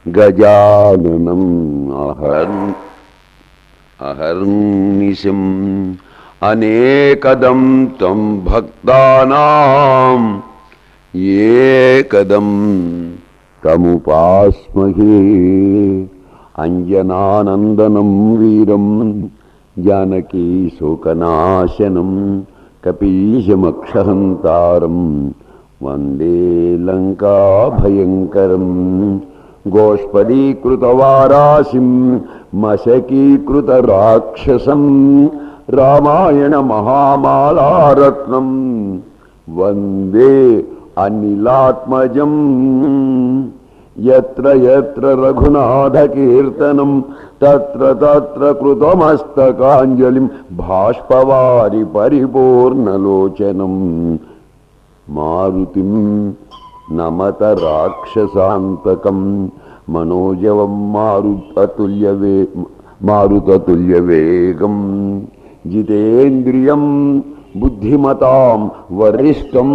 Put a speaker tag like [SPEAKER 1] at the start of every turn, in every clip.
[SPEAKER 1] గజాననం అహర్ అహర్నిశం అనేకదం తం భక్తానాం ఏకదం తముపాస్మహే అంజనానందనం వీరం జానకీ శోకనాశనం కపీశమక్షహంతారం వందే లంకాభయంకరం గోష్పదీకృతవారాశిం మశకీకృతరాక్షసం రామాయణ మహామాలారత్నం వందే అనిలాత్మజం ఎత్ర ఎత్ర రఘునాథకీర్తనం తత్ర తత్ర కృతమస్తకాంజలిం బాష్పవారి పరిపూర్ణలోచనం మారుతిం నమత రాక్షసాంతకం మనోజవం మారుతతుల్యవే మారుతతుల్యవేగం జితేంద్రియం బుద్ధిమతాం వరిష్టం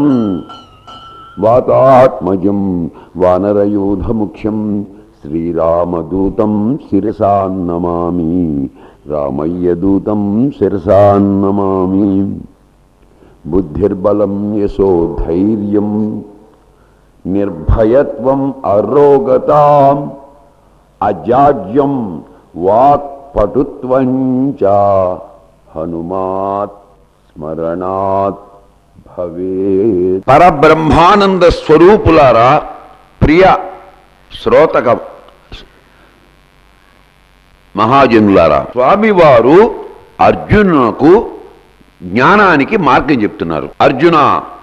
[SPEAKER 1] వాతాత్మజం వానరయూధముఖ్యం శ్రీరామదూతం శిరసాన్నమామి రామయ్యదూతం శిరసాన్నమామి బుద్ధిర్బలం యశోధైర్యం నిర్భయత్వం అరోగతాం అజాడ్యం వాక్పటుత్వం చ హనుమాత్ స్మరణాత్ భవే పరబ్రహ్మానంద స్వరూపులారా ప్రియ శ్రోతక మహాజనులారా స్వామివారు అర్జునునకు జ్ఞానానికి మార్గం చెప్తున్నారు అర్జున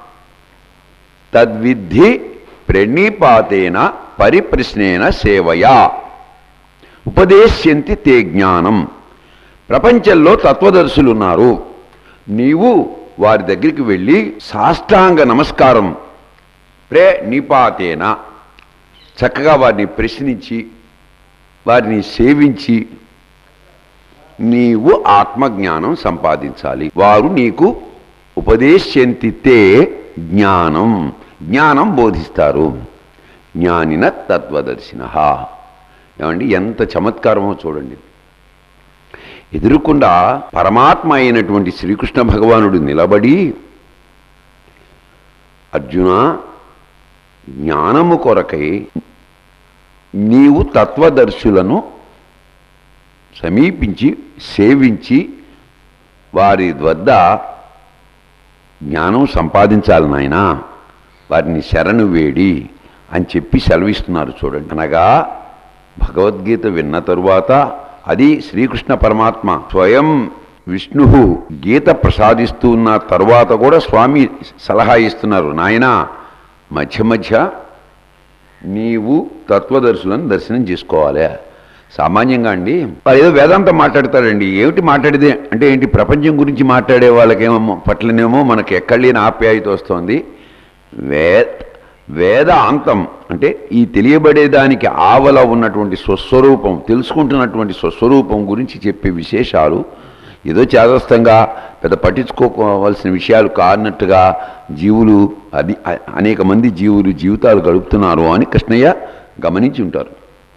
[SPEAKER 1] తద్విద్ధి ప్రణీపాతేన పరిప్రశ్నేన సేవయా ఉపదేశ్యంతి తే జ్ఞానం ప్రపంచంలో తత్వదర్శులు ఉన్నారు నీవు వారి దగ్గరికి వెళ్ళి సాష్టాంగ నమస్కారం ప్రే నిపాతేన చక్కగా వారిని ప్రశ్నించి వారిని సేవించి నీవు ఆత్మజ్ఞానం సంపాదించాలి వారు నీకు ఉపదేశ్యంతితే జ్ఞానం జ్ఞానం బోధిస్తారు జ్ఞానిన తత్వదర్శిన ఏమండి ఎంత చమత్కారమో చూడండి ఎదురుకుండా పరమాత్మ అయినటువంటి శ్రీకృష్ణ భగవానుడు నిలబడి అర్జున జ్ఞానము కొరకై నీవు తత్వదర్శులను సమీపించి సేవించి వారి వద్ద జ్ఞానం సంపాదించాలి నాయనా వారిని శరణు వేడి అని చెప్పి సెలవిస్తున్నారు చూడండి అనగా భగవద్గీత విన్న తరువాత అది శ్రీకృష్ణ పరమాత్మ స్వయం విష్ణు గీత ప్రసాదిస్తూ ఉన్న తరువాత కూడా స్వామి సలహా ఇస్తున్నారు నాయనా మధ్య మధ్య నీవు తత్వదర్శులను దర్శనం చేసుకోవాలి సామాన్యంగా అండి వారు ఏదో వేదాంతం మాట్లాడతారండి ఏమిటి మాట్లాడేది అంటే ఏంటి ప్రపంచం గురించి మాట్లాడే వాళ్ళకేమో పట్లనేమో మనకి ఎక్కడలేని ఆప్యాయత వస్తోంది వే వేదాంతం అంటే ఈ తెలియబడేదానికి ఆవల ఉన్నటువంటి స్వస్వరూపం తెలుసుకుంటున్నటువంటి స్వస్వరూపం గురించి చెప్పే విశేషాలు ఏదో చేదస్తంగా పెద్ద పట్టించుకోవాల్సిన విషయాలు కానట్టుగా జీవులు అది అ- అనేక మంది జీవులు జీవితాలు గడుపుతున్నారు అని కృష్ణయ్య గమనించి ఉంటారు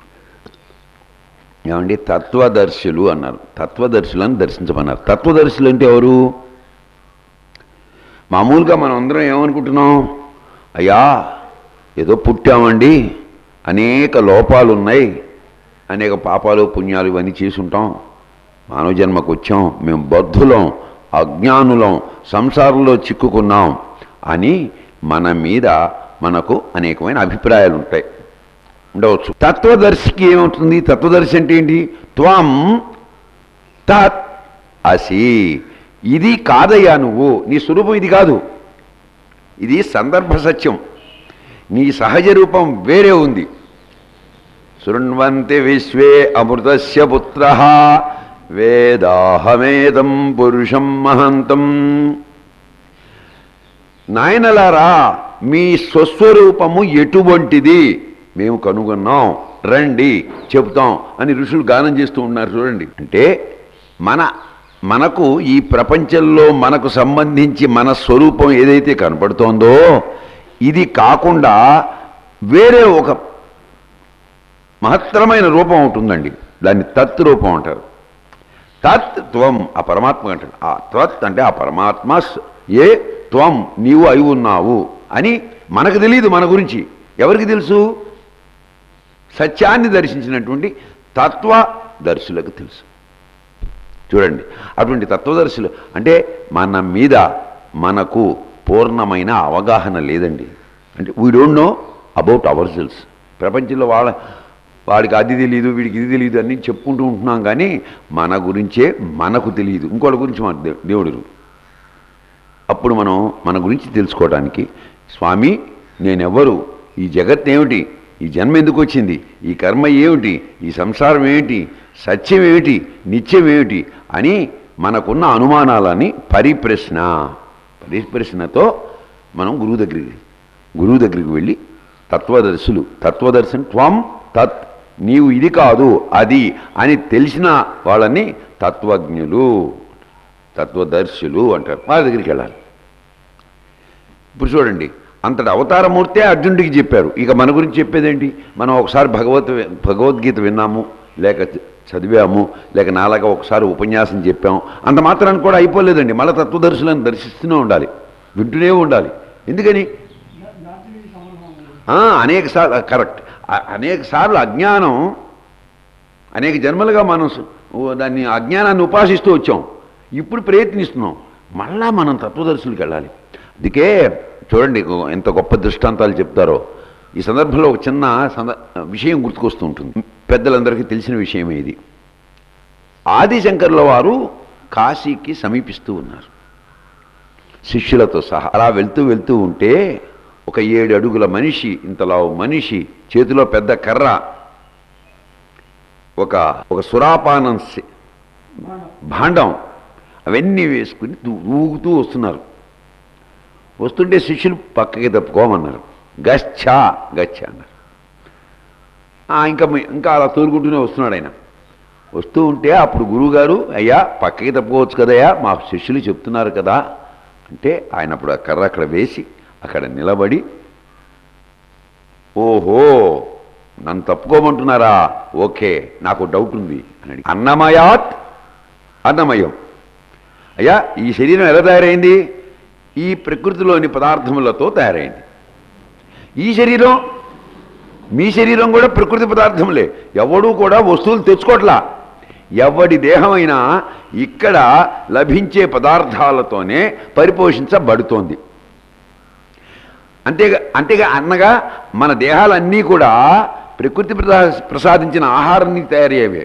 [SPEAKER 1] ఏమండి తత్వదర్శులు అన్నారు తత్వదర్శులను దర్శించమన్నారు తత్వదర్శులు అంటే ఎవరు మామూలుగా మనం అందరం ఏమనుకుంటున్నాం అయ్యా ఏదో పుట్టామండి అనేక లోపాలు ఉన్నాయి అనేక పాపాలు పుణ్యాలు ఇవన్నీ చేసుంటాం మానవ జన్మకు వచ్చాం మేము బద్ధులం అజ్ఞానులం సంసారంలో చిక్కుకున్నాం అని మన మీద మనకు అనేకమైన అభిప్రాయాలు ఉంటాయి ఉండవచ్చు తత్వదర్శికి ఏమవుతుంది తత్వదర్శి అంటే ఏంటి త్వం తత్ అసి ఇది కాదయ్యా నువ్వు నీ స్వరూపం ఇది కాదు ఇది సందర్భ సత్యం నీ సహజ రూపం వేరే ఉంది శృణ్వంతి విశ్వే అమృతస్య పుత్ర వేదాహమేదం పురుషం మహంతం నాయనలారా మీ స్వస్వరూపము ఎటువంటిది మేము కనుగొన్నాం రండి చెబుతాం అని ఋషులు గానం చేస్తూ ఉన్నారు చూడండి అంటే మన మనకు ఈ ప్రపంచంలో మనకు సంబంధించి మన స్వరూపం ఏదైతే కనపడుతోందో ఇది కాకుండా వేరే ఒక మహత్తరమైన రూపం ఉంటుందండి దాన్ని తత్ రూపం అంటారు తత్ త్వం ఆ పరమాత్మ అంటాడు ఆ త్వత్ అంటే ఆ పరమాత్మ స- ఏ త్వం నీవు అయి ఉన్నావు అని మనకు తెలియదు మన గురించి ఎవరికి తెలుసు సత్యాన్ని దర్శించినటువంటి తత్వదర్శులకు తెలుసు చూడండి అటువంటి తత్వదర్శులు అంటే మన మీద మనకు పూర్ణమైన అవగాహన లేదండి అంటే we don't know about our cells ప్రపంచంలో వాళ్ళ వాడికి అది తెలియదు వీడికి ఇది తెలియదు అని చెప్పుకుంటూ ఉంటున్నాం కానీ మన గురించే మనకు తెలియదు ఇంకోటి గురించి మన దే- దేవుడు ఎరుగు. అప్పుడు మనం మన గురించి తెలుసుకోవడానికి స్వామి నేనెవ్వరు ఈ జగత్ ఏమిటి ఈ జన్మ ఎందుకు వచ్చింది ఈ కర్మ ఏమిటి ఈ సంసారం ఏమిటి సత్యం ఏమిటి నిత్యం ఏమిటి అని మనకున్న అనుమానాలని పరిప్రశ్న పరిప్రశ్నతో మనం గురువు దగ్గరికి గురువు దగ్గరికి వెళ్ళి తత్వదర్శులు తత్వదర్శన్ త్వం తత్ నీవు ఇది కాదు అది అని తెలిసిన వాళ్ళని తత్వజ్ఞులు తత్వదర్శులు అంటారు వాళ్ళ దగ్గరికి వెళ్ళాలి ఇప్పుడు చూడండి అంతటి అవతారమూర్తే అర్జునుడికి చెప్పారు ఇక మన గురించి చెప్పేదేంటి మనం ఒకసారి భగవత్ భగవద్గీత విన్నాము లేక చ- చదివాము లేక నాలాగా ఒకసారి ఉపన్యాసం చెప్పాము అంత మాత్రాన్ని కూడా అయిపోలేదండి మళ్ళీ తత్వదర్శులను దర్శిస్తూనే ఉండాలి వింటూనే ఉండాలి ఎందుకని ఆ, అనేక సార్లు కరెక్ట్ అ- అనేక సార్లు అజ్ఞానం అనేక జన్మలుగా మనం సు- ఓ దాన్ని అజ్ఞానాన్ని ఉపాసిస్తూ వచ్చాం ఇప్పుడు ప్రయత్నిస్తున్నాం మళ్ళా మనం తత్వదర్శులకు వెళ్ళాలి అందుకే చూడండి ఓ- ఎంత గొప్ప దృష్టాంతాలు చెప్తారో ఈ సందర్భంలో ఒక చిన్న సంద విషయం గుర్తుకొస్తూ ఉంటుంది పెద్దలందరికీ తెలిసిన విషయమే ఇది ఆదిశంకర్ల వారు కాశీకి సమీపిస్తూ ఉన్నారు శిష్యులతో సహా అలా వెళ్తూ వెళ్తూ ఉంటే ఒక ఏడు అడుగుల మనిషి ఇంతలా మనిషి చేతిలో పెద్ద కర్ర ఒక ఒక సురాపానం సి- భాండం అవన్నీ వేసుకుని తూ- ఊగుతూ వస్తున్నారు వస్తుంటే శిష్యులు పక్కకి తప్పుకోమన్నారు గచ్చా గచ్చ అన్నారు ఆ, ఇంకా మీ- ఇంకా అలా తోలుకుంటూనే వస్తున్నాడు ఆయన వస్తూ ఉంటే అప్పుడు గురువుగారు అయ్యా పక్కకి తప్పుకోవచ్చు కదయ్యా మా శిష్యులు చెప్తున్నారు కదా అంటే ఆయన అప్పుడు ఆ కర్ర అక్కడ వేసి అక్కడ నిలబడి ఓహో నన్ను తప్పుకోమంటున్నారా ఓకే నాకు డౌట్ ఉంది అని అడిగి అన్నమయాత్ అన్నమయం అయ్యా ఈ శరీరం ఎలా తయారైంది ఈ ప్రకృతిలోని పదార్థములతో తయారైంది ఈ శరీరం మీ శరీరం కూడా ప్రకృతి పదార్థములే ఎవడూ కూడా వస్తువులు తెచ్చుకోవట్లా ఎవడి దేహమైనా ఇక్కడ లభించే పదార్థాలతోనే పరిపోషించబడుతోంది అంతేగా అంతేగా అన్నగా మన దేహాలన్నీ కూడా ప్రకృతి ప్రసా- ప్రసాదించిన ఆహారాన్ని తయారయ్యేవే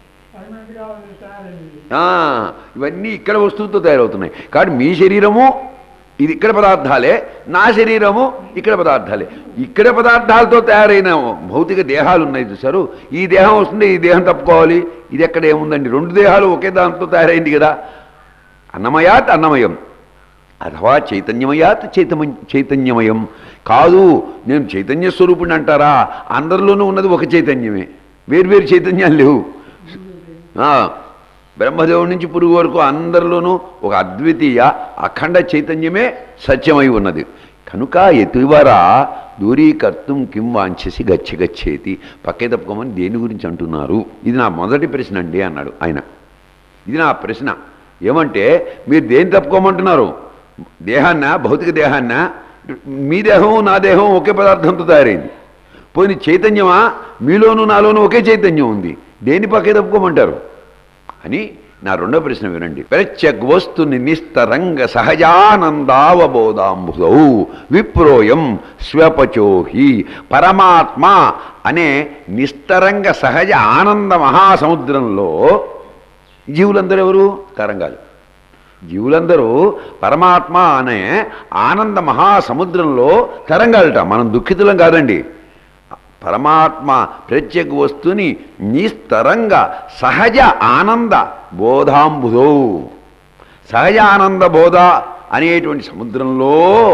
[SPEAKER 1] ఆ, ఇవన్నీ ఇక్కడ వస్తువులతో తయారవుతున్నాయి కాబట్టి మీ శరీరము ఇది ఇక్కడ పదార్థాలే నా శరీరము ఇక్కడ పదార్థాలే ఇక్కడ పదార్థాలతో తయారైన భౌతిక దేహాలు ఉన్నాయి చూసారు ఈ దేహం వస్తుంది ఈ దేహం తప్పుకోవాలి ఇది ఎక్కడ ఏముందండి రెండు దేహాలు ఒకే దాంతో తయారైంది కదా అన్నమయాత్ అన్నమయం అథవా చైతన్యమయాత్ చైతమ చైతన్యమయం కాదు నేను చైతన్య స్వరూపుణ్ణి అంటారా అందరిలోనూ ఉన్నది ఒక చైతన్యమే వేర్వేరు చైతన్యాలు లేవు ఆ, బ్రహ్మదేవుడి నుంచి పురుగు వరకు అందరిలోనూ ఒక అద్వితీయ అఖండ చైతన్యమే సత్యమై ఉన్నది కనుక ఎటువరా దూరీకర్తం కిం వాంఛసి గచ్చి గచ్చేతి పక్కే తప్పుకోమని దేని గురించి అంటున్నారు ఇది నా మొదటి ప్రశ్న అండి అన్నాడు ఆయన ఇది నా ప్రశ్న ఏమంటే మీరు దేని తప్పుకోమంటున్నారు దేహాన్న భౌతిక దేహాన్న మీ దేహం నా దేహం ఒకే పదార్థంతో తయారైంది పోని చైతన్యమా మీలోనూ నాలోనూ ఒకే చైతన్యం ఉంది దేని పక్కే తప్పుకోమంటారు అని నా రెండో ప్రశ్న వినండి ప్రత్యగ్వస్తు నిస్తరంగ సహజానందావబోధాంబుధౌ విప్రోయం స్వపచోహి పరమాత్మ అనే నిస్తరంగ సహజ ఆనంద మహాసముద్రంలో జీవులందరూ ఎవరు తరంగాలు జీవులందరూ పరమాత్మ అనే ఆనంద మహాసముద్రంలో తరంగాలట మనం దుఃఖితులం కాదండి పరమాత్మ ప్రత్యేక వస్తుని నిస్తరంగా సహజ ఆనంద బోధాంబుధో సహజ ఆనంద బోధ అనేటువంటి సముద్రంలో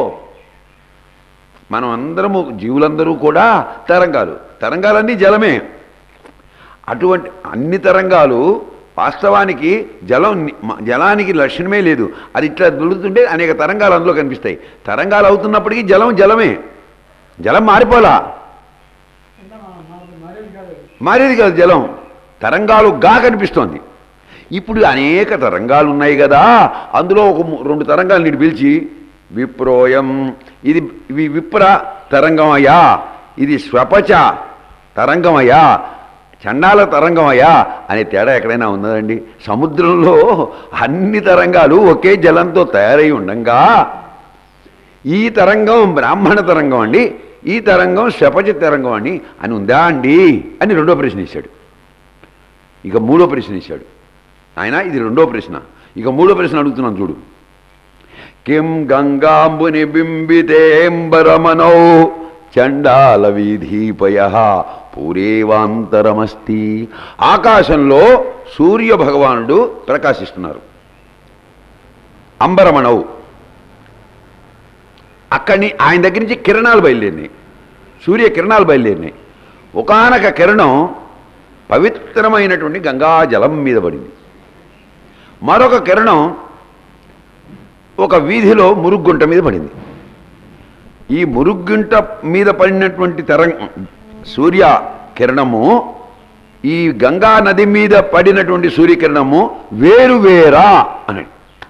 [SPEAKER 1] మనం అందరము జీవులందరూ కూడా తరంగాలు తరంగాలన్నీ జలమే అటువంటి అన్ని తరంగాలు వాస్తవానికి జలం ని- మ- జలానికి లక్షణమే లేదు అది ఇట్లా దులుతుంటే అనేక తరంగాలు అందులో కనిపిస్తాయి తరంగాలు అవుతున్నప్పటికీ జలం జలమే జలం మారిపోలా మారేది కాదు జలం తరంగాలుగా కనిపిస్తోంది ఇప్పుడు అనేక తరంగాలు ఉన్నాయి కదా అందులో ఒక ము- రెండు తరంగాలు నీటి పిలిచి విప్రోయం ఇది ఇవి విప్ర తరంగమయ్యా ఇది స్వపచ తరంగమయ్యా చండాల తరంగమయ్యా అనే తేడా ఎక్కడైనా ఉన్నదండి సముద్రంలో అన్ని తరంగాలు ఒకే జలంతో తయారై ఉండంగా ఈ తరంగం బ్రాహ్మణ తరంగం అండి ఈ తరంగం శపచ తరంగం అండి అని ఉందా అండి అని రెండో ప్రశ్న ఇచ్చాడు ఇక మూడో ప్రశ్న ఇచ్చాడు ఆయన ఇది రెండో ప్రశ్న ఇక మూడో ప్రశ్న అడుగుతున్నాను చూడు కిం గంగాంబుని బింబితేంబరమనౌ చండాల వీధీపయ పూరేవాంతరమస్తి ఆకాశంలో సూర్య భగవానుడు ప్రకాశిస్తున్నారు అంబరమణవు అక్కడిని ఆయన దగ్గర నుంచి కిరణాలు బయలుదేరినాయి సూర్య కిరణాలు బయలుదేరినాయి ఒకానొక కిరణం పవిత్రమైనటువంటి గంగా జలం మీద పడింది మరొక కిరణం ఒక వీధిలో మురుగుంట మీద పడింది ఈ మురుగుంట మీద పడినటువంటి తరం సూర్య కిరణము ఈ గంగా నది మీద పడినటువంటి సూర్యకిరణము వేరు వేరా అని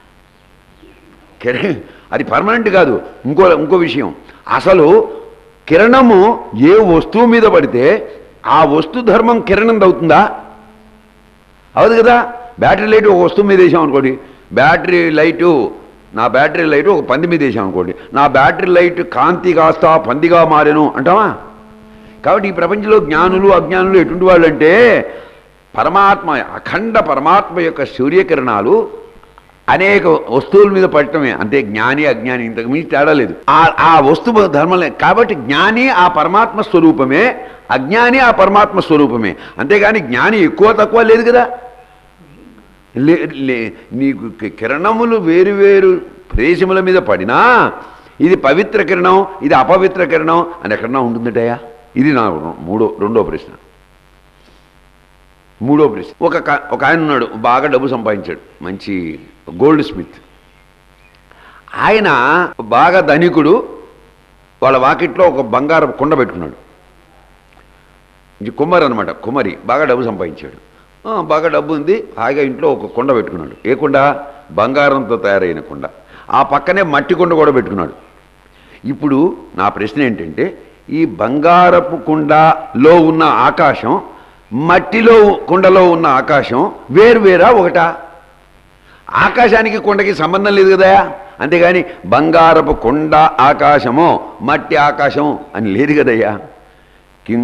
[SPEAKER 1] కిర- అది పర్మనెంట్ కాదు ఇంకో ఇంకో విషయం అసలు కిరణము ఏ వస్తువు మీద పడితే ఆ వస్తు ధర్మం కిరణం అవుతుందా అవదు కదా బ్యాటరీ లైట్ ఒక వస్తువు మీద వేసాం అనుకోండి బ్యాటరీ లైటు నా బ్యాటరీ లైట్ ఒక పంది మీద వేసాం అనుకోండి నా బ్యాటరీ లైట్ కాంతి కాస్త పందిగా మారెను అంటావా కాబట్టి ఈ ప్రపంచంలో జ్ఞానులు అజ్ఞానులు ఎటువంటి వాళ్ళు అంటే పరమాత్మ అఖండ పరమాత్మ యొక్క సూర్యకిరణాలు అనేక వస్తువుల మీద పడటమే అంతే జ్ఞాని అజ్ఞాని ఇంతకు మించి తేడా లేదు ఆ ఆ వస్తువు ధర్మలే కాబట్టి జ్ఞాని ఆ పరమాత్మ స్వరూపమే అజ్ఞాని ఆ పరమాత్మ స్వరూపమే అంతేగాని జ్ఞాని ఎక్కువ తక్కువ లేదు కదా లే లే- నీకు కి- కిరణములు వేరు వేరు ప్రదేశముల మీద పడినా ఇది పవిత్ర కిరణం ఇది అపవిత్ర కిరణం అని ఎక్కడన్నా ఉంటుందటయా ఇది నా మూడో రెండో ప్రశ్న మూడో ప్రశ్న ఒక క- ఒక ఆయన ఉన్నాడు బాగా డబ్బు సంపాదించాడు మంచి గోల్డ్ స్మిత్ ఆయన బాగా ధనికుడు వాళ్ళ వాకిట్లో ఒక బంగారం కుండ పెట్టుకున్నాడు ఇది కుమ్మరి అనమాట కుమ్మరి బాగా డబ్బు సంపాదించాడు ఆ, బాగా డబ్బు ఉంది హాయిగా ఇంట్లో ఒక కుండ పెట్టుకున్నాడు ఏ కుండ బంగారంతో తయారైన కుండ ఆ పక్కనే మట్టి కుండ కూడా పెట్టుకున్నాడు ఇప్పుడు నా ప్రశ్న ఏంటంటే ఈ బంగారపు కుండలో ఉన్న ఆకాశం మట్టిలో కుండలో ఉన్న ఆకాశం వేరువేరా ఒకటా ఆకాశానికి కొండకి సంబంధం లేదు కదా అంతేగాని బంగారపు కొండ ఆకాశమో మట్టి ఆకాశం అని లేదు కదయ్యా కిం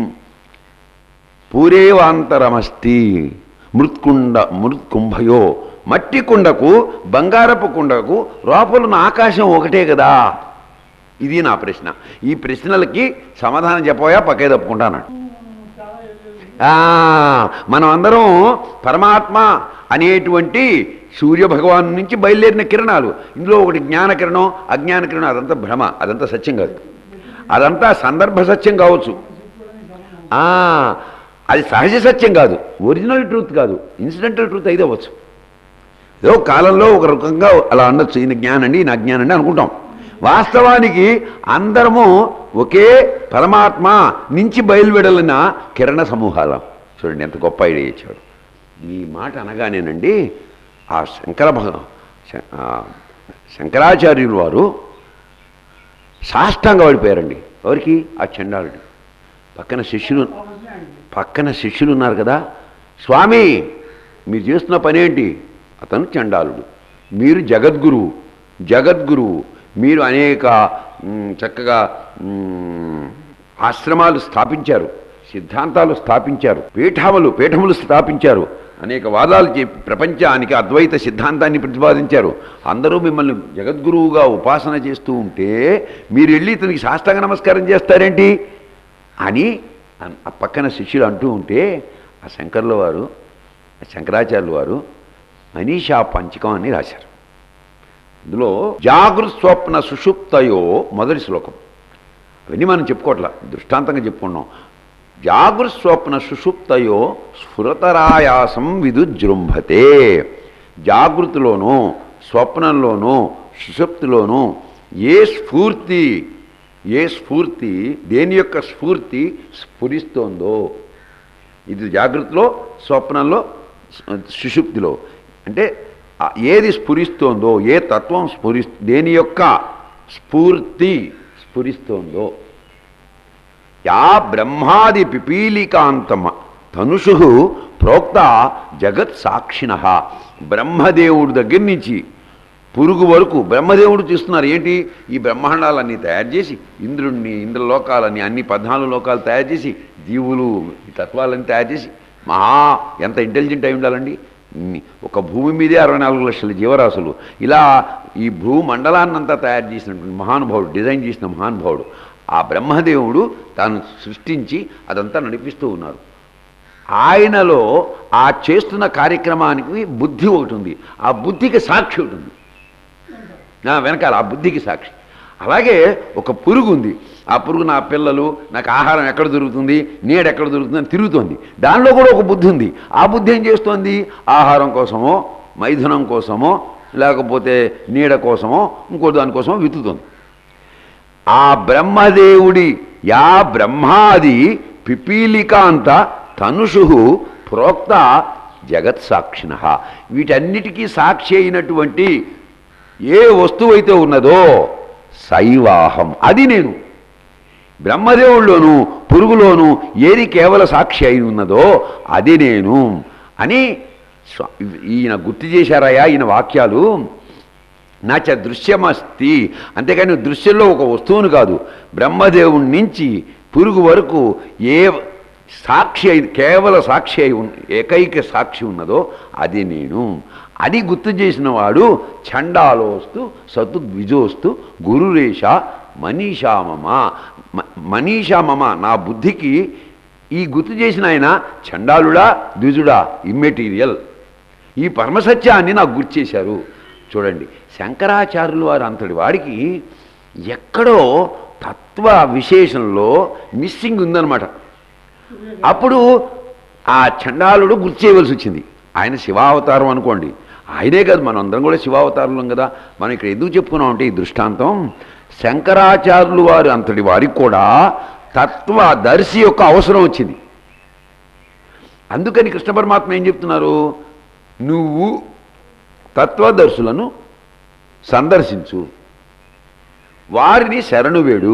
[SPEAKER 1] పూరేవాంతరమస్తి మృత్కుండ మృత్కుంభయో మట్టి కుండకు బంగారపు కుండకు లోపలున్న ఆకాశం ఒకటే కదా ఇది నా ప్రశ్న ఈ ప్రశ్నలకి సమాధానం చెప్పబోయా పక్కే తప్పుకుంటాను ఆ, మనం అందరం పరమాత్మ అనేటువంటి సూర్య భగవాను నుంచి బయలుదేరిన కిరణాలు ఇందులో ఒకటి జ్ఞాన కిరణం అజ్ఞాన కిరణం అదంతా భ్రమ అదంతా సత్యం కాదు అదంతా సందర్భ సత్యం కావచ్చు ఆ, అది సహజ సత్యం కాదు ఒరిజినల్ ట్రూత్ కాదు ఇన్సిడెంటల్ ట్రూత్ అయితే అవ్వచ్చు ఏదో కాలంలో ఒక రకంగా అలా అనొచ్చు ఈయన జ్ఞానండి ఈయన అజ్ఞానండి అనుకుంటాం వాస్తవానికి అందరము ఒకే పరమాత్మ నుంచి బయలువెడలిన కిరణ సమూహాలం చూడండి ఎంత గొప్ప ఐడియా ఇచ్చాడు ఈ మాట అనగానేనండి ఆ శంకర భగ శ- ఆ శంకరాచార్యులు వారు సాష్టాంగ పడిపోయారండి ఎవరికి ఆ చండాలుడు పక్కన శిష్యులు పక్కన శిష్యులు ఉన్నారు కదా స్వామి మీరు చేస్తున్న పని ఏంటి అతను చండాలుడు మీరు జగద్గురువు జగద్గురువు మీరు అనేక మ్, చక్కగా మ్, ఆశ్రమాలు స్థాపించారు సిద్ధాంతాలు స్థాపించారు పీఠములు పీఠములు స్థాపించారు అనేక వాదాలు చెప్పి ప్రపంచానికి అద్వైత సిద్ధాంతాన్ని ప్రతిపాదించారు అందరూ మిమ్మల్ని జగద్గురువుగా ఉపాసన చేస్తూ ఉంటే మీరు వెళ్ళి ఇతనికి సాష్టాంగ నమస్కారం చేస్తారేంటి అని అన్- ఆ పక్కన శిష్యులు అంటూ ఉంటే ఆ శంకర్ల వారు ఆ శంకరాచార్యుల వారు మనీషా పంచకం అని రాశారు ఇందులో జాగృత్ స్వప్న సుషుప్తయో మొదటి శ్లోకం అవన్నీ మనం చెప్పుకోవట్లా దృష్టాంతంగా చెప్పుకున్నాం జాగృత్ స్వప్న సుషుప్తయో స్ఫురతరాయాసం విదుజృంభతే జాగృతిలోనూ స్వప్నంలోనూ సుషుప్తిలోనూ ఏ స్ఫూర్తి ఏ స్ఫూర్తి దేని యొక్క స్ఫూర్తి స్ఫురిస్తోందో ఇది జాగ్రత్తలో స్వప్నంలో సుషుప్తిలో అంటే ఆ ఏది స్ఫురిస్తోందో ఏ తత్వం స్ఫురి దేని యొక్క స్ఫూర్తి స్ఫురిస్తోందో యా బ్రహ్మాది పిపీలికాంతమ ధనుషు ప్రోక్త జగత్ సాక్షిణ బ్రహ్మదేవుడి దగ్గర నుంచి పురుగు వరకు బ్రహ్మదేవుడు చూస్తున్నారు ఏంటి ఈ బ్రహ్మాండాలన్నీ తయారు చేసి ఇంద్రుణ్ణి ఇంద్రలోకాలని అన్ని పద్నాలుగు లోకాలు తయారు చేసి జీవులు ఈ తత్వాలన్నీ తయారు చేసి మహా ఎంత ఇంటెలిజెంట్ అయి ఉండాలండి ఇన్ని- ఒక భూమి మీదే అరవై నాలుగు లక్షల జీవరాశులు ఇలా ఈ భూమండలాన్నంతా తయారు చేసినటువంటి మహానుభావుడు డిజైన్ చేసిన మహానుభావుడు ఆ బ్రహ్మదేవుడు తాను సృష్టించి అదంతా నడిపిస్తూ ఉన్నారు ఆయనలో ఆ చేస్తున్న కార్యక్రమానికి బుద్ధి ఒకటి ఉంది ఆ బుద్ధికి సాక్షి ఒకటి ఉంది నా వెనకాల ఆ బుద్ధికి సాక్షి అలాగే ఒక పురుగు ఉంది ఆ పురుగు నా పిల్లలు నాకు ఆహారం ఎక్కడ దొరుకుతుంది నీడ ఎక్కడ దొరుకుతుంది అని తిరుగుతోంది దానిలో కూడా ఒక బుద్ధి ఉంది ఆ బుద్ధి ఏం చేస్తోంది ఆహారం కోసమో మైథునం కోసమో లేకపోతే నీడ కోసమో ఇంకో దానికోసమో విత్తుతోంది ఆ బ్రహ్మదేవుడి యా బ్రహ్మాది పిపీలికాంత తనుషు ప్రోక్త జగత్ సాక్షిణ వీటన్నిటికీ సాక్షి అయినటువంటి ఏ వస్తువు అయితే ఉన్నదో శైవాహం అది నేను బ్రహ్మదేవుల్లోను పురుగులోను ఏది కేవల సాక్షి అయి ఉన్నదో అది నేను అని స్వ- ఈయన గుర్తు చేశారయ్యా ఈయన వాక్యాలు నాచ దృశ్యమస్తి అంతేకాని దృశ్యంలో ఒక వస్తువును కాదు బ్రహ్మదేవుడి నుంచి పురుగు వరకు ఏ సాక్షి అయి కేవల సాక్షి అయి ఉన్న ఏకైక సాక్షి ఉన్నదో అది నేను అది గుర్తు చేసిన వాడు చండాలోస్తు సతు ద్విజోస్తు గురురేష మనీషా మమ మ- మనీషా మమ నా బుద్ధికి ఈ గుర్తు చేసిన ఆయన చండాలుడా ద్విజుడా ఇమ్మెటీరియల్ ఈ పరమసత్యాన్ని నాకు గుర్తు చేశారు చూడండి శంకరాచార్యులు వారు అంతటి వాడికి ఎక్కడో తత్వ విశేషంలో మిస్సింగ్ ఉందన్నమాట అప్పుడు ఆ చండాలుడు గుర్తు చేయవలసి వచ్చింది ఆయన శివావతారం అనుకోండి ఆయనే కాదు మనం అందరం కూడా శివావతారులం కదా మనం ఇక్కడ ఎందుకు చెప్పుకున్నాం అంటే ఈ దృష్టాంతం శంకరాచార్యులు వారు అంతటి వారికి కూడా తత్వదర్శి యొక్క అవసరం వచ్చింది అందుకని కృష్ణ పరమాత్మ ఏం చెప్తున్నారు నువ్వు తత్వదర్శులను సందర్శించు వారిని శరణు వేడు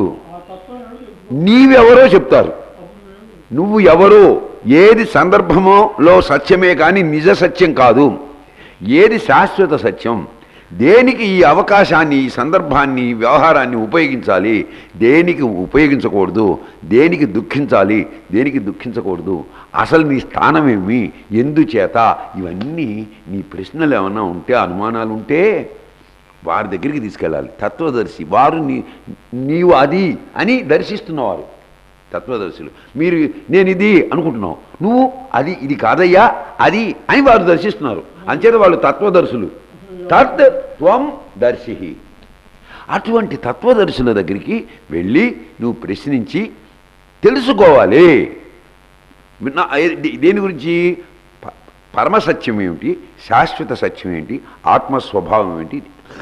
[SPEAKER 1] నీవెవరో చెప్తారు నువ్వు ఎవరో ఏది సందర్భమోలో సత్యమే కానీ నిజ సత్యం కాదు ఏది శాశ్వత సత్యం దేనికి ఈ అవకాశాన్ని ఈ సందర్భాన్ని ఈ వ్యవహారాన్ని ఉపయోగించాలి దేనికి ఉపయోగించకూడదు దేనికి దుఃఖించాలి దేనికి దుఃఖించకూడదు అసలు నీ స్థానమేమి ఎందుచేత ఇవన్నీ నీ ప్రశ్నలు ఏమన్నా ఉంటే అనుమానాలు ఉంటే వారి దగ్గరికి తీసుకెళ్ళాలి తత్వదర్శి వారు నీ నీవు అది అని దర్శిస్తున్నవారు తత్వదర్శులు మీరు నేను ఇది అనుకుంటున్నావు నువ్వు అది ఇది కాదయ్యా అది అని వారు దర్శిస్తున్నారు అంచేత వాళ్ళు తత్వదర్శులు తత్ త్వం దర్శి అటువంటి తత్వదర్శుల దగ్గరికి వెళ్ళి నువ్వు ప్రశ్నించి తెలుసుకోవాలి నా- దే- దేని గురించి ప- పరమసత్యం ఏమిటి శాశ్వత సత్యం ఏంటి ఆత్మస్వభావం ఏంటి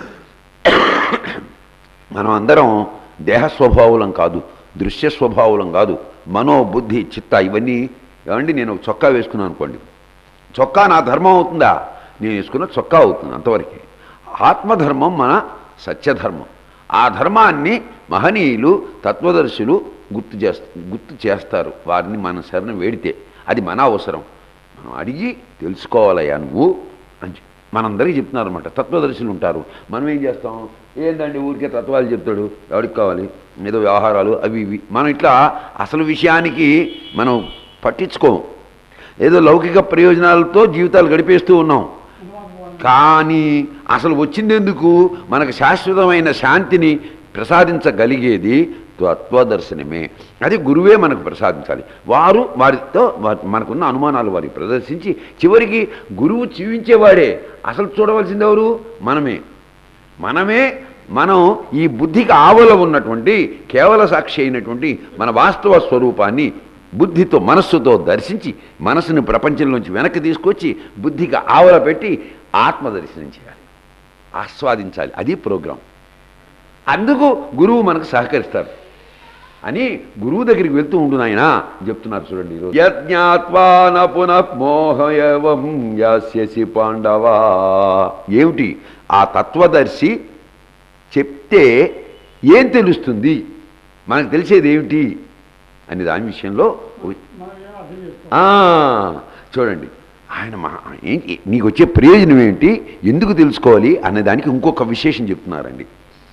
[SPEAKER 1] మనం అందరం దేహ స్వభావులం కాదు దృశ్య స్వభావులం కాదు మనో బుద్ధి చిత్త ఇవన్నీ ఏమండి నేను ఒక చొక్కా వేసుకున్నాను అనుకోండి చొక్కా నా ధర్మం అవుతుందా నేను వేసుకున్న చొక్కా అవుతుంది అంతవరకే ఆత్మధర్మం మన సత్యధర్మం ఆ ధర్మాన్ని మహనీయులు తత్వదర్శులు గుర్తు చేస్త గుర్తు చేస్తారు వారిని మన శరణం వేడితే అది మన అవసరం మనం అడిగి తెలుసుకోవాలయ్యా నువ్వు అని చెప్పి మనందరికీ చెప్తున్నారు అనమాట తత్వదర్శులు ఉంటారు మనం ఏం చేస్తాం ఏందండి ఊరికే తత్వాలు చెప్తాడు ఎవరికి కావాలి ఏదో వ్యవహారాలు అవి ఇవి మనం ఇట్లా అసలు విషయానికి మనం పట్టించుకోము ఏదో లౌకిక ప్రయోజనాలతో జీవితాలు గడిపేస్తూ ఉన్నాం కానీ అసలు వచ్చిందెందుకు మనకు శాశ్వతమైన శాంతిని ప్రసాదించగలిగేది తత్వదర్శనమే అది గురువే మనకు ప్రసాదించాలి వారు వారితో వా- మనకున్న అనుమానాలు వారికి ప్రదర్శించి చివరికి గురువు జీవించేవాడే అసలు చూడవలసింది ఎవరు మనమే మనమే మనం ఈ బుద్ధికి ఆవల ఉన్నటువంటి కేవల సాక్షి అయినటువంటి మన వాస్తవ స్వరూపాన్ని బుద్ధితో మనస్సుతో దర్శించి మనసుని ప్రపంచంలోంచి వెనక్కి తీసుకొచ్చి బుద్ధికి ఆవల పెట్టి ఆత్మ దర్శనం చేయాలి ఆస్వాదించాలి అది ప్రోగ్రాం అందుకు గురువు మనకు సహకరిస్తారు అని గురువు దగ్గరికి వెళ్తూ ఉండు నాయనా చెప్తున్నారు చూడండి ఈరోజు. యజ్ఞాత్వా న పునఃమోహయవం యాస్యసి పాండవా ఏమిటి ఆ తత్వదర్శి చెప్తే ఏం తెలుస్తుంది మనకు తెలిసేది ఏమిటి అని దాని విషయంలో
[SPEAKER 2] మనకేం అర్థం చేసుకో
[SPEAKER 1] ఆ, చూడండి ఆయన మా ఏంటి నీకు వచ్చే ప్రయోజనం ఏంటి ఎందుకు తెలుసుకోవాలి అనే దానికి ఇంకొక విశేషం చెప్తున్నారండి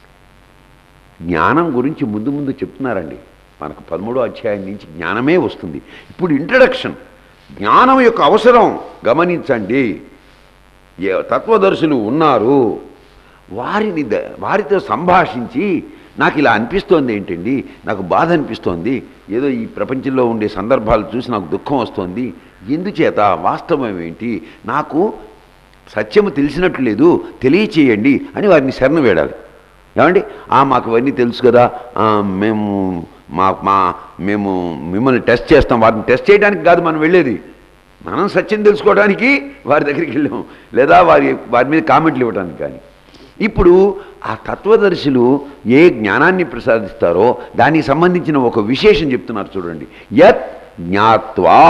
[SPEAKER 1] జ్ఞానం గురించి ముందు ముందు చెప్తున్నారండి మనకు పదమూడో అధ్యాయం నుంచి జ్ఞానమే వస్తుంది ఇప్పుడు ఇంట్రడక్షన్ జ్ఞానం యొక్క అవసరం గమనించండి ఏ తత్వదర్శులు ఉన్నారు వారిని ద- వారితో సంభాషించి నాకు ఇలా అనిపిస్తోంది ఏంటండి నాకు బాధ అనిపిస్తోంది ఏదో ఈ ప్రపంచంలో ఉండే సందర్భాలు చూసి నాకు దుఃఖం వస్తోంది ఎందుచేత వాస్తవం ఏంటి నాకు సత్యము తెలిసినట్లు లేదు తెలియచేయండి అని వారిని శరణ వేడాలి ఏమండి ఆ మాకు ఇవన్నీ తెలుసు కదా ఆ, మేము మా మా మేము మిమ్మల్ని టెస్ట్ చేస్తాం వారిని టెస్ట్ చేయడానికి కాదు మనం వెళ్ళేది మనం సత్యం తెలుసుకోవడానికి వారి దగ్గరికి వెళ్ళాం లేదా వారి వారి మీద కామెంట్లు ఇవ్వడానికి కానీ ఇప్పుడు ఆ తత్వదర్శులు ఏ జ్ఞానాన్ని ప్రసాదిస్తారో దానికి సంబంధించిన ఒక విశేషం చెప్తున్నారు చూడండి యత్ జ్ఞాత్వా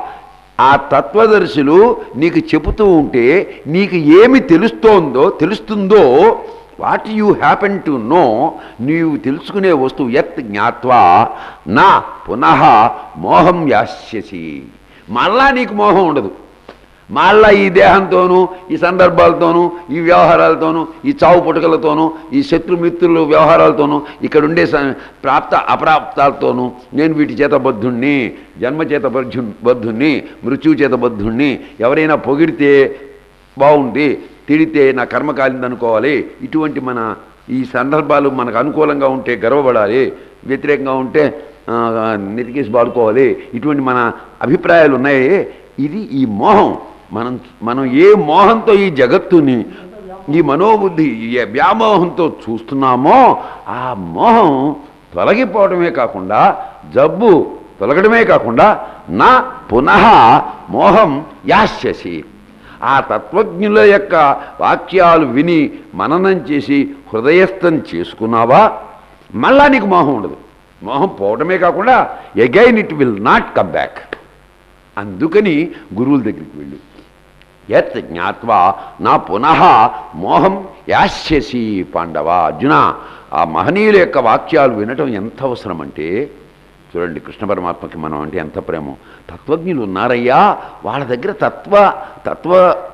[SPEAKER 1] ఆ తత్వదర్శులు నీకు చెబుతూ ఉంటే నీకు ఏమి తెలుస్తోందో తెలుస్తుందో what you happen to know నీవు తెలుసుకునే వస్తువు యత్ జ్ఞాత్వా నా పునః మోహం యాస్యసి మళ్ళా నీకు మోహం ఉండదు మళ్ళా ఈ దేహంతోనూ ఈ సందర్భాలతోనూ ఈ వ్యవహారాలతోనూ ఈ చావు పుట్టుకలతోనూ ఈ శత్రుమిత్రుల వ్యవహారాలతోనూ ఇక్కడ ఉండే స- ప్రాప్త అప్రాప్తాలతోనూ నేను వీటి చేత బద్ధుణ్ణి జన్మ చేత బద్ధు బద్ధుణ్ణి మృత్యువు చేత బద్ధుణ్ణి ఎవరైనా పొగిడితే బాగుంది తిడితే నా కర్మ కాలిందనుకోవాలి ఇటువంటి మన ఈ సందర్భాలు మనకు అనుకూలంగా ఉంటే గర్వపడాలి వ్యతిరేకంగా ఉంటే ఆ, నెతికేసి బాడుకోవాలి ఇటువంటి మన అభిప్రాయాలు ఉన్నాయి ఇది ఈ మోహం మనం మనం ఏ మోహంతో ఈ జగత్తుని ఈ మనోబుద్ధి ఈ వ్యామోహంతో చూస్తున్నామో ఆ మోహం తొలగిపోవడమే కాకుండా జబ్బు తొలగడమే కాకుండా నా పునః మోహం యాస్యసి ఆ తత్వజ్ఞుల యొక్క వాక్యాలు విని మననం చేసి హృదయస్థం చేసుకున్నావా మళ్ళా నీకు మోహం ఉండదు మోహం పోవడమే కాకుండా again it will not come back అందుకని గురువుల దగ్గరికి వెళ్ళు యత్ జ్ఞాత్వా నా పునః మోహం యాస్యసి పాండవ అర్జున ఆ మహనీయుల యొక్క వాక్యాలు వినటం ఎంత అవసరం అంటే చూడండి కృష్ణ పరమాత్మకి మనం అంటే ఎంత ప్రేమ తత్వజ్ఞులు ఉన్నారయ్యా వాళ్ళ దగ్గర తత్వ తత్వ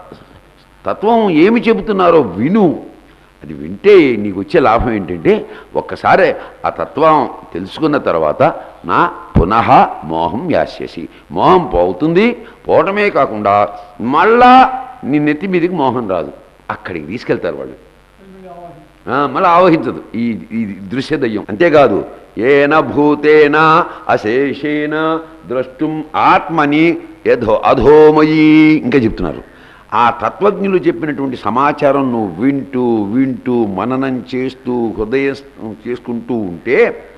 [SPEAKER 1] తత్వం ఏమి చెబుతున్నారో విను అది వింటే నీకు వచ్చే లాభం ఏంటంటే ఒక్కసారి ఆ తత్వం తెలుసుకున్న తర్వాత నా పునః మోహం యాస్యసి మోహం పోతుంది పోవటమే కాకుండా మళ్ళా నీ నెత్తి మీదకి మోహం రాదు అక్కడికి తీసుకెళ్తారు వాళ్ళు ఆ, మళ్ళీ ఆవహించదు ఈ ఈ దృశ్య దయ్యం అంతేకాదు ఏన భూతేన అశేషేన ద్రష్టుం ఆత్మని యథో అధోమయీ ఇంకా చెప్తున్నారు ఆ తత్వజ్ఞులు చెప్పినటువంటి సమాచారం నువ్వు వింటూ వింటూ మననం చేస్తూ హృదయ చేసుకుంటూ ఉంటే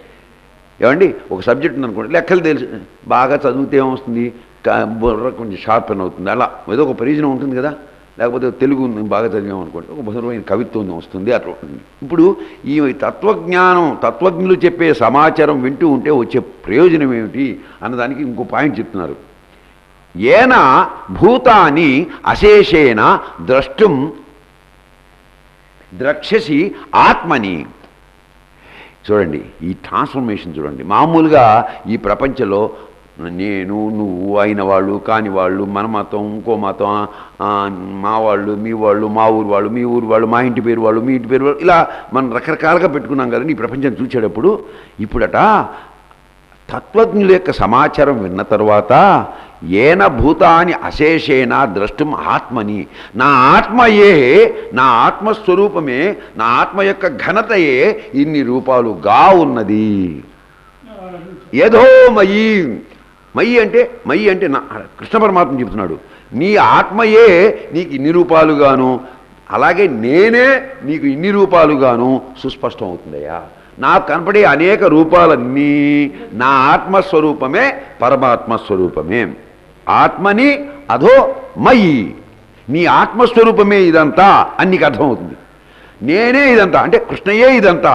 [SPEAKER 1] ఏమండి ఒక సబ్జెక్ట్ ఉందనుకోండి లెక్కలు తెలుసు బాగా చదివితే ఏమొస్తుంది కా- బుర్ర కొంచెం షార్పెన్ అవుతుంది అలా ఏదో ఒక ప్రయోజనం ఉంటుంది కదా లేకపోతే తెలుగు ఉంది, బాగా చదివామనుకోండి ఒక మధురమైన కవిత్వం వస్తుంది అట్లా ఉంటుంది ఇప్పుడు ఈ తత్వజ్ఞానం తత్వజ్ఞులు చెప్పే సమాచారం వింటూ ఉంటే వచ్చే ప్రయోజనం ఏమిటి అన్నదానికి ఇంకో పాయింట్ చెప్తున్నారు ఏన భూతాని అశేషేణ ద్రష్టుం ద్రక్షసి ఆత్మని చూడండి ఈ ట్రాన్స్ఫర్మేషన్ చూడండి మామూలుగా ఈ ప్రపంచంలో నేను నువ్వు అయిన వాళ్ళు కాని వాళ్ళు మన మతం ఇంకో మతం ఆ, మా వాళ్ళు మీ వాళ్ళు మా ఊరు వాళ్ళు మీ ఊరు వాళ్ళు మా ఇంటి పేరు వాళ్ళు మీ ఇంటి పేరు వాళ్ళు ఇలా మనం రకరకాలుగా పెట్టుకున్నాం కదండి ఈ ప్రపంచం చూసేటప్పుడు ఇప్పుడట తత్వజ్ఞుల యొక్క సమాచారం విన్న తరువాత ఏన భూతాని అశేషేణ ద్రష్టం ఆత్మని నా ఆత్మయే నా ఆత్మస్వరూపమే నా ఆత్మ యొక్క ఘనతయే ఇన్ని రూపాలుగా ఉన్నది ఏదో మయి మయి అంటే మయి అంటే నా కృష్ణ పరమాత్మ చెబుతున్నాడు నీ ఆత్మయే నీకు ఇన్ని రూపాలుగాను అలాగే నేనే నీకు ఇన్ని రూపాలుగాను సుస్పష్టం అవుతుందయ్యా నాకు కనపడే అనేక రూపాలన్నీ నా ఆత్మస్వరూపమే పరమాత్మ స్వరూపమే ఆత్మని అధో మయి నీ ఆత్మస్వరూపమే ఇదంతా అని నీకు అర్థమవుతుంది నేనే ఇదంతా అంటే కృష్ణయే ఇదంతా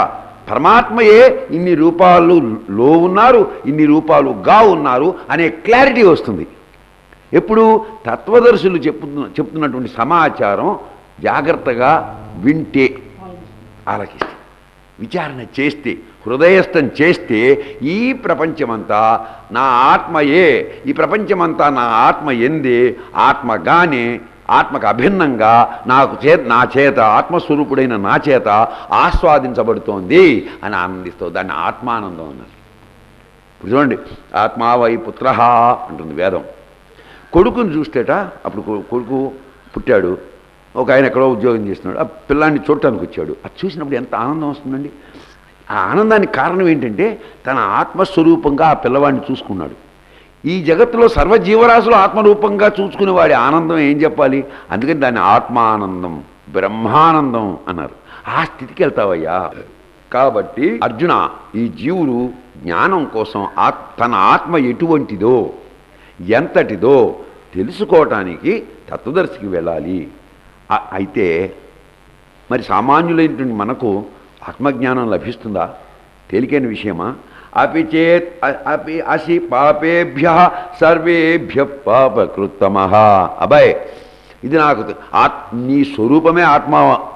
[SPEAKER 1] పరమాత్మయే ఇన్ని రూపాలు లో ఉన్నారు ఇన్ని రూపాలు గా ఉన్నారు అనే క్లారిటీ వస్తుంది ఎప్పుడు తత్వదర్శులు చెప్తున్న చెప్తున్నటువంటి సమాచారం జాగ్రత్తగా వింటే ఆలకిస్తే విచారణ చేస్తే హృదయస్థం చేస్తే ఈ ప్రపంచమంతా నా ఆత్మయే ఈ ప్రపంచమంతా నా ఆత్మ ఎందే ఆత్మగానే ఆత్మకు అభిన్నంగా నాకు చే నా చేత ఆత్మస్వరూపుడైన నా చేత ఆస్వాదించబడుతోంది అని ఆనందిస్తుంది దాన్ని ఆత్మానందం అన్నారు ఇప్పుడు చూడండి ఆత్మావై పుత్ర అంటుంది వేదం కొడుకుని చూస్తేట అప్పుడు కొ- కొడుకు పుట్టాడు ఒక ఆయన ఎక్కడో ఉద్యోగం చేస్తున్నాడు ఆ పిల్లాన్ని చూడటానికి వచ్చాడు అది చూసినప్పుడు ఎంత ఆనందం వస్తుందండి ఆ ఆనందానికి కారణం ఏంటంటే తన ఆత్మస్వరూపంగా ఆ పిల్లవాడిని చూసుకున్నాడు ఈ జగత్తులో సర్వజీవరాశులు ఆత్మరూపంగా చూసుకునే వాడి ఆనందం ఏం చెప్పాలి అందుకని దాన్ని ఆత్మానందం బ్రహ్మానందం అన్నారు ఆ స్థితికి వెళ్తావయ్యా కాబట్టి అర్జున ఈ జీవుడు జ్ఞానం కోసం ఆత్ తన ఆత్మ ఎటువంటిదో ఎంతటిదో తెలుసుకోవటానికి తత్వదర్శికి వెళ్ళాలి ఆ- అయితే మరి సామాన్యులైనటువంటి మనకు ఆత్మజ్ఞానం లభిస్తుందా తేలికైన విషయమా అపి చేత్ అ- అపి అసి పాపేభ్య సర్వేభ్య పాపకృత్తమ అబ్బాయ్ ఇది నాకు తె- ఆత్ నీ స్వరూపమే ఆత్మ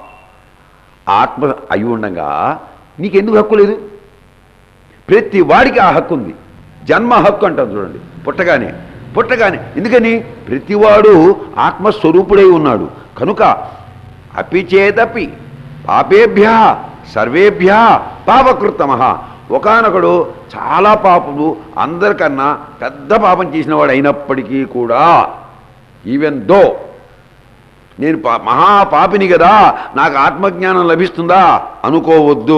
[SPEAKER 1] ఆత్మ అయి ఉండగా నీకెందుకు హక్కు లేదు ప్రతి వాడికి ఆ హక్కు ఉంది జన్మ హక్కు అంటాం చూడండి పుట్టగానే పుట్టగానే ఎందుకని ప్రతివాడు ఆత్మస్వరూపుడై ఉన్నాడు కనుక అపిచేదపి పాపేభ్య సర్వేభ్య పాపకృతమ ఒకనొకడు చాలా పాపము అందరికన్నా పెద్ద పాపం చేసిన వాడు అయినప్పటికీ కూడా ఈవెన్ దో నేను పా మహాపాపిని కదా నాకు ఆత్మజ్ఞానం లభిస్తుందా అనుకోవద్దు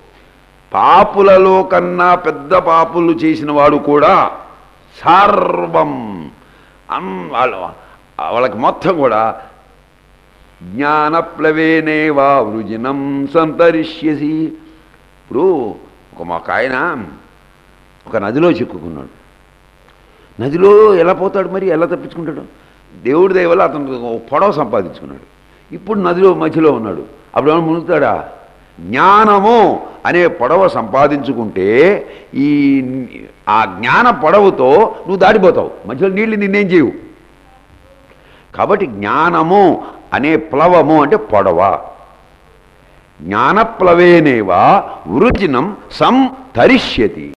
[SPEAKER 1] పాపులలో కన్నా పెద్ద పాపులు చేసిన వాడు కూడా సర్వం అన్ వాళ్ళ వాళ్ళకి మొత్తం కూడా జ్ఞానప్లవేనేవా వృజినం సంతరిష్యసి ఇప్పుడు ఒక మాకు ఆయన ఒక నదిలో చిక్కుకున్నాడు నదిలో ఎలా పోతాడు మరి ఎలా తప్పించుకుంటాడు దేవుడి దయ వల్ల అతను ఒక పొడవ సంపాదించుకున్నాడు ఇప్పుడు నదిలో మధ్యలో ఉన్నాడు అప్పుడు ఏమైనా మునుగుతాడా జ్ఞానము అనే పొడవ సంపాదించుకుంటే ఈ ఆ జ్ఞాన పొడవుతో నువ్వు దాడిపోతావు మధ్యలో నీళ్ళు నిన్నేం చేయవు కాబట్టి జ్ఞానము అనే ప్లవము అంటే పొడవ జ్ఞానప్లవేనేవా వృజినం సంతరిష్యతి